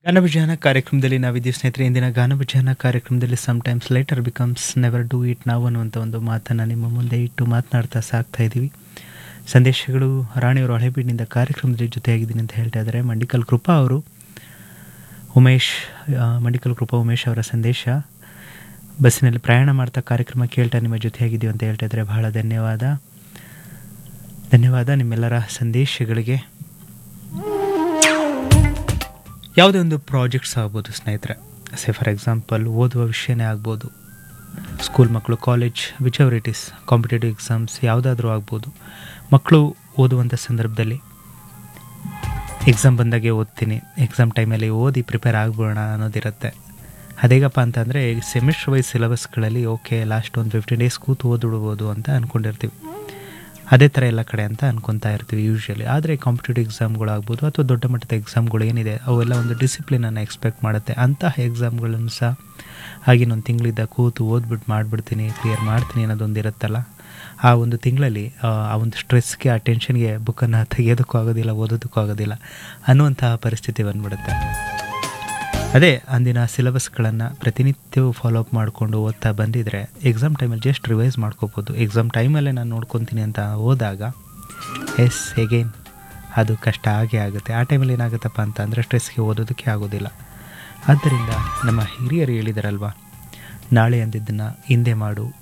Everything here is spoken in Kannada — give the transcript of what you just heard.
ಗಾನವಿಜಯನ ಕಾರ್ಯಕ್ರಮದಲ್ಲಿ ನಾವಿದ್ದೀವಿ ಸ್ನೇಹಿತರೆ ಇಂದಿನ ಗಾನವಿಜಯನ ಕಾರ್ಯಕ್ರಮದಲ್ಲಿ sometimes later becomes never do it ನಾವು ಅನ್ನುವಂಥ ಒಂದು ಮಾತನ್ನು ನಿಮ್ಮ ಮುಂದೆ ಇಟ್ಟು ಮಾತನಾಡ್ತಾ ಸಾಕ್ತಾ ಇದ್ದೀವಿ ಸಂದೇಶಗಳು ರಾಣಿಯವರು ಹಳೆಬೀಡಿನಿಂದ ಕಾರ್ಯಕ್ರಮದಲ್ಲಿ ಜೊತೆಯಾಗಿದ್ದೀನಿ ಅಂತ ಹೇಳ್ತಾ ಇದ್ದಾರೆ ಮಂಡಿಕಲ್ ಕೃಪಾ ಅವರು ಉಮೇಶ್ ಆ, ಮಂಡಿಕಲ್ ಕೃಪಾ ಉಮೇಶ್ ಅವರ ಸಂದೇಶ ಬಸ್ಸಿನಲ್ಲಿ ಪ್ರಯಾಣ ಮಾಡ್ತಾ ಕಾರ್ಯಕ್ರಮ ಕೇಳ್ತಾ ನಿಮ್ಮ ಜೊತೆಯಾಗಿದ್ದೀವಿ ಅಂತ ಹೇಳ್ತಾ ಇದ್ದಾರೆ ಬಹಳ ಧನ್ಯವಾದ ಧನ್ಯವಾದ ನಿಮ್ಮೆಲ್ಲರ ಸಂದೇಶಗಳಿಗೆ ಯಾವುದೇ ಒಂದು ಪ್ರಾಜೆಕ್ಟ್ಸ್ ಆಗ್ಬೋದು ಸ್ನೇಹಿತರೆ ಸೇ ಫಾರ್ ಎಕ್ಸಾಂಪಲ್ ಓದುವ ವಿಷಯನೇ ಆಗ್ಬೋದು ಸ್ಕೂಲ್ ಮಕ್ಕಳು college whichever it is competitive exams ಯಾವುದಾದ್ರೂ ಆಗ್ಬೋದು ಮಕ್ಕಳು ಓದುವಂಥ ಸಂದರ್ಭದಲ್ಲಿ ಎಕ್ಸಾಮ್ ಬಂದಾಗೆ ಓದ್ತೀನಿ ಎಕ್ಸಾಮ್ ಟೈಮಲ್ಲಿ ಓದಿ ಪ್ರಿಪೇರ್ ಆಗ್ಬೋಣ ಅನ್ನೋದಿರುತ್ತೆ ಅದೇಗಪ್ಪ ಅಂತಂದರೆ ಸೆಮಿಸ್ಟರ್ ವೈಸ್ ಸಿಲೆಬಸ್ಗಳಲ್ಲಿ ಓಕೆ ಲಾಸ್ಟ್ ಒಂದು ಫಿಫ್ಟೀನ್ ಡೇಸ್ ಕೂತು ಓದಿಡ್ಬೋದು ಅಂತ ಅಂದ್ಕೊಂಡಿರ್ತೀವಿ ಅದೇ ಥರ ಎಲ್ಲ ಕಡೆ ಅಂತ ಅನ್ಕೊತಾ ಇರ್ತೀವಿ ಯೂಶ್ವಲಿ ಆದರೆ ಕಾಂಪಿಟೇಟಿವ್ ಎಕ್ಸಾಮ್ಗಳಾಗ್ಬೋದು ಅಥವಾ ದೊಡ್ಡ ಮಟ್ಟದ ಎಕ್ಸಾಮ್ಗಳು ಏನಿದೆ ಅವೆಲ್ಲ ಒಂದು ಡಿಸಿಪ್ಲಿನನ್ನು ಎಕ್ಸ್ಪೆಕ್ಟ್ ಮಾಡುತ್ತೆ ಅಂತಹ ಎಕ್ಸಾಮ್ಗಳನ್ನು ಸಹ ಆಗಿನ ಒಂದು ತಿಂಗಳಿದ್ದ ಕೂತು ಓದ್ಬಿಟ್ಟು ಮಾಡಿಬಿಡ್ತೀನಿ ಕ್ಲಿಯರ್ ಮಾಡ್ತೀನಿ ಅನ್ನೋದೊಂದು ಇರುತ್ತಲ್ಲ ಆ ಒಂದು ತಿಂಗಳಲ್ಲಿ ಆ ಆ ಒಂದು ಸ್ಟ್ರೆಸ್ಗೆ ಆ ಟೆನ್ಷನ್ಗೆ ಬುಕ್ಕನ್ನು ತೆಗೆಯೋದಕ್ಕೂ ಆಗೋದಿಲ್ಲ ಓದೋದಕ್ಕೂ ಆಗೋದಿಲ್ಲ ಅನ್ನುವಂತಹ ಪರಿಸ್ಥಿತಿ ಬಂದ್ಬಿಡುತ್ತೆ ಅದೇ ಅಂದಿನ ಸಿಲೆಬಸ್ಗಳನ್ನು ಪ್ರತಿನಿತ್ಯವೂ ಫಾಲೋ ಅಪ್ ಮಾಡಿಕೊಂಡು ಓದ್ತಾ ಬಂದಿದ್ರೆ ಎಕ್ಸಾಮ್ ಟೈಮಲ್ಲಿ ಜಸ್ಟ್ ರಿವೈಸ್ ಮಾಡ್ಕೋಬೋದು ಎಕ್ಸಾಮ್ ಟೈಮಲ್ಲೇ ನಾನು ನೋಡ್ಕೊತೀನಿ ಅಂತ ಹೋದಾಗ ಎಸ್ ಎಗೇನ್ ಅದು ಕಷ್ಟ ಆಗೇ ಆಗುತ್ತೆ ಆ ಟೈಮಲ್ಲಿ ಏನಾಗುತ್ತಪ್ಪ ಅಂತ ಅಂದರೆ ಸ್ಟ್ರೆಸ್ಗೆ ಓದೋದಕ್ಕೆ ಆಗೋದಿಲ್ಲ ಆದ್ದರಿಂದ ನಮ್ಮ ಹಿರಿಯರು ಹೇಳಿದಾರಲ್ವ ನಾಳೆ ಅಂದಿದ್ದನ್ನು ಹಿಂದೆ ಮಾಡು